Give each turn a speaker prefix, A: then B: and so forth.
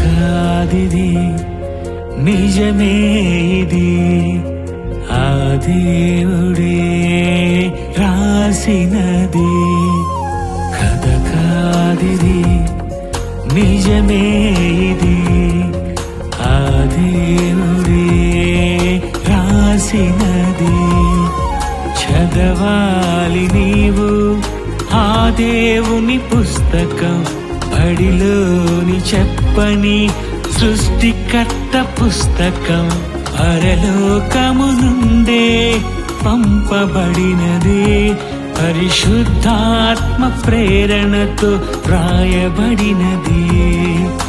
A: కాదిది నిజమే ఇది ఆ దేవుడే రాసినది కథ కాదిది నిజమే ఇది ఆ దేవుడే రాసినది చదవాలి నీవు ఆ దేవుని పుస్తకం బడిలోని చెప్పని సృష్టికర్త పుస్తకం పరలోకము నుండే పంపబడినది పరిశుద్ధాత్మ ప్రేరణతో రాయబడినది